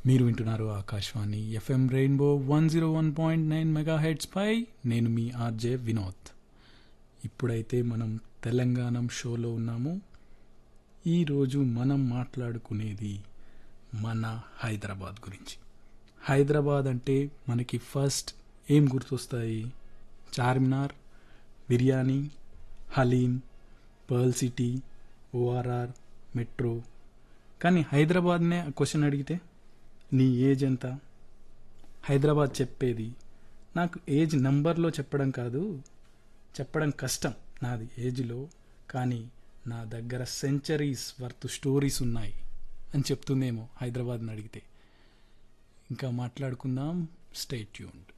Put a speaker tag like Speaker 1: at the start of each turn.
Speaker 1: మీరు వింటున్నారు Akashvani FM rainbow one zero one point nine megahertz పై నేను మీ ఆర్జే వినోద్ ఇప్పుడైతే మనం తెలంగాణ షోలో ఉన్నాము ఈరోజు మనం మాట్లాడుకునేది మన హైదరాబాద్ గురించి హైదరాబాద్ అంటే మనకి ఫస్ట్ ఏం గుర్తొస్తాయి Charminar biryani haleem pearl city ORR metro కానీ హైదరాబాద్నే క్వశ్చన్ అడిగితే నీ ఏజ్ ఎంత హైదరాబాద్ చెప్పేది నాకు ఏజ్ నంబర్లో చెప్పడం కాదు చెప్పడం కష్టం నాది ఏజ్లో కానీ నా దగ్గర సెంచరీస్ వర్త్ స్టోరీస్ ఉన్నాయి అని చెప్తుందేమో హైదరాబాద్ని అడిగితే ఇంకా మాట్లాడుకుందాం స్టే ట్యూన్డ్